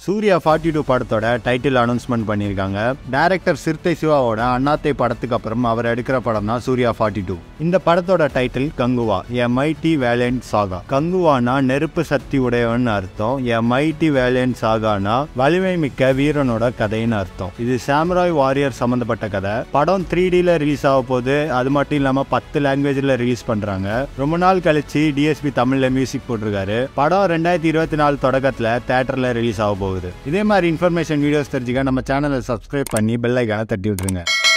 Surya forty two படத்தோட title announcement பண்ணியிருக்காங்க director Siruthai சிவாவோட அண்ணாத்தை படத்துக்கு அப்புறம் அவர் எடுக்கிற படம் தான் சூர்யா ஃபார்ட்டி டூ இந்த படத்தோட title Kanguva a mighty valiant saga கங்குவானா நெருப்பு சக்தி உடையவன் அர்த்தம் எ மைட்டி வேலண்ட் சாகானா வலிமை மிக்க வீரனோட கதைன்னு அர்த்தம் இது சாம்ராய் வாரியர் சம்பந்தப்பட்ட கதை படம் த்ரீ டில ரிலீஸ் ஆக போகுது அது மட்டும் இல்லாம பத்து லாங்குவேஜ்ல ரிலீஸ் பண்றாங்க ரொம்ப நாள் கழிச்சு டிஎஸ்பி தமிழ்ல மியூசிக் போட்டிருக்காரு படம் ரெண்டாயிரத்தி இருபத்தி நாலு தொடக்கத்துல தேட்டர்ல ரிலீஸ் ஆக போகுது இதே மாதிரி இன்ஃபர்மேஷன் வீடியோஸ் தெரிஞ்சுக்க நம்ம சேனலை சப்ஸ்கிரைப் பண்ணி பெல் ஐக்கான தட்டி விட்டுருங்க